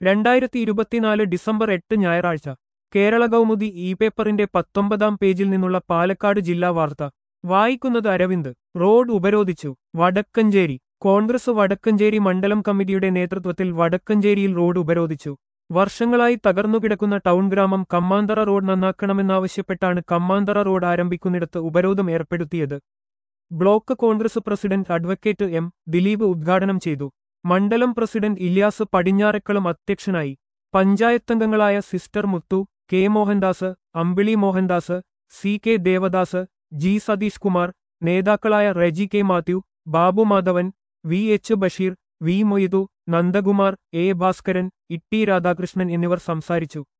രണ്ടായിരത്തി ഇരുപത്തിനാല് ഡിസംബർ എട്ട് ഞായറാഴ്ച കേരള കൗമുദി ഇ പേപ്പറിന്റെ പത്തൊമ്പതാം പേജിൽ നിന്നുള്ള പാലക്കാട് ജില്ലാ വാർത്ത വായിക്കുന്നത് അരവിന്ദ് റോഡ് ഉപരോധിച്ചു വടക്കഞ്ചേരി കോൺഗ്രസ് വടക്കഞ്ചേരി മണ്ഡലം കമ്മിറ്റിയുടെ നേതൃത്വത്തിൽ വടക്കഞ്ചേരിയിൽ റോഡ് ഉപരോധിച്ചു വർഷങ്ങളായി തകർന്നുകിടക്കുന്ന ടൗൺ ഗ്രാമം കമ്മാന്തറ റോഡ് നന്നാക്കണമെന്നാവശ്യപ്പെട്ടാണ് കമ്മാന്തറ റോഡ് ആരംഭിക്കുന്നിടത്ത് ഉപരോധം ഏർപ്പെടുത്തിയത് block Congress president advocate M Dileep ഉദ്ഘാടനം ചെയ്തു മണ്ഡലം പ്രസിഡന്റ് ഇല്യാസ് പടിഞ്ഞാറക്കളും അധ്യക്ഷനായി പഞ്ചായത്തംഗങ്ങളായ sister Muthu K Mohandas Ambili Mohandas C K Devadas G Satheesh Kumar നേതാക്കളായ Reji K Mathew Babu Madhavan V H Basheer V Moidu Nandakumar A Bhaskaran Itty Radhakrishnan എന്നിവർ സംസാരിച്ചു